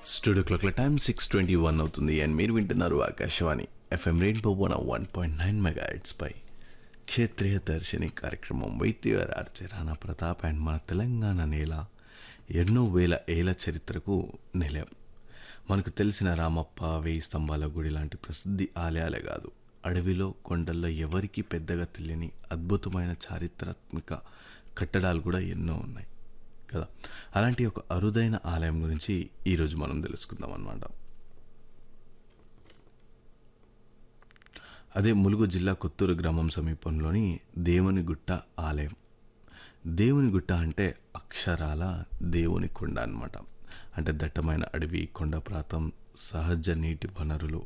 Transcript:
studio క్లాక్ల time six twenty one అవుతుంది and మీరు వింటున్నారు Akashvani FM rainbow one one point nine మెగా పై క్షేత్రీయ దర్శిని కార్యక్రమం వైద్యగారు ఆర్చే రాణా ప్రతాప్ అండ్ మన తెలంగాణ నేల ఎన్నో వేల ఏళ్ల చరిత్రకు నిలయం మనకు తెలిసిన రామప్ప వేయి స్తంభాల గుడి లాంటి ప్రసిద్ధి ఆలయాలే కాదు అడవిలో కొండల్లో ఎవరికీ పెద్దగా తెలియని అద్భుతమైన చారిత్రాత్మక కట్టడాలు కూడా ఎన్నో ఉన్నాయి కదా అలాంటి ఒక అరుదైన ఆలయం గురించి ఈరోజు మనం తెలుసుకుందాం అన్నమాట అదే ములుగు జిల్లా కొత్తూరు గ్రామం సమీపంలోని దేవుని గుట్ట ఆలయం దేవుని గుట్ట అంటే అక్షరాల దేవుని కొండ అన్నమాట అంటే దట్టమైన అడవి కొండ ప్రాంతం సహజ నీటి వనరులు